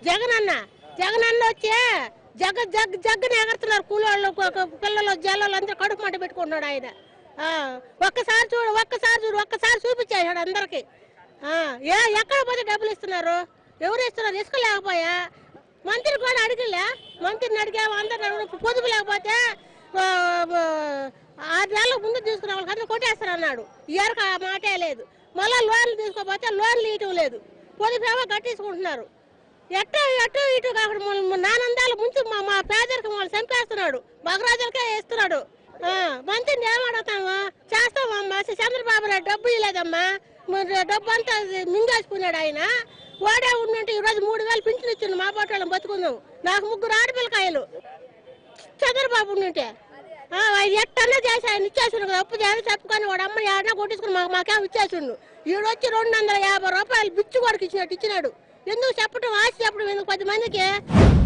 జగన్ అన్న జగన్ అన్న వచ్చి జగ జగ్ జగ్గని ఎగరుతున్నారు కూలోళ్ళు కు- కు- పిల్లలు జల్లలు అందరూ కడుపు మంట పెట్టుకున్నాడు ఆయన ఆ, ఒక్కసారి చూడు ఒక్కసారి చూడు ఒక్కసాడు చూపించాడు అందరికి ఆ, ఏ ఎక్కడ పోతే డబ్బులు ఇస్తున్నారు ఎవరు ఇస్తున్నారు ఇసుకోలేకపోయా మంత్రి కూడా అడిగిలే మంత్రిని అడిగాము అందరు పొదుపు లేకపోతే ఆ, ఆ, ఆరు నెలల ముందు తీసుకున్న వాళ్ళకి అందరూ కొట్టేస్తారు అన్నాడు ఇయర్కి ఆ మాటే లేదు మళ్ళీ లోన్లు తీసుకోకపోతే లోన్లు ఇవ్వటం లేదు పొదుపు ఏమో కట్టించుకుంటున్నారు ఎట్టో ఎటో ఇటు కాకుండా మన నానందాలు ముంచి మా మా పేదరికి వాళ్ళు చంపేస్తున్నాడు మగరాజులకే వేస్తున్నాడు ఆ, మంత్రిని ఏమడుగుతాము చేస్తామమ్మా చంద్రబాబు నాయుడు డబ్బు ఇవ్వలేదమ్మా మరి డబ్బు అంతా మింగేసుకున్నాడు ఆయన వాడే ఉండుంటే ఈరోజు మూడు వేలు పింఛన్ ఇచ్చిండు మా పాటోళ్ళం బతుకుందాం నాకు ముగ్గురు ఆడపిల్లకాయలు చంద్రబాబు ఉండుంటే ఆ, ఆయన ఎట్టన్నా చేసి ఆయన ఇచ్చేసిండు కదా అప్పు చేసి చెప్పుకొని వాడు అమ్మ ఏడన్నా కొట్టించుకుని మాకు మాకేం ఇచ్చేసిండు ఈడొచ్చి రెండు వందల యాభై రూపాయలు బిచ్చు కొడుకు ఇచ్చినట్టు ఇచ్చినాడు ఎందుకు చెప్పడం ఆశ చెప్పడం ఎందుకు పది మందికి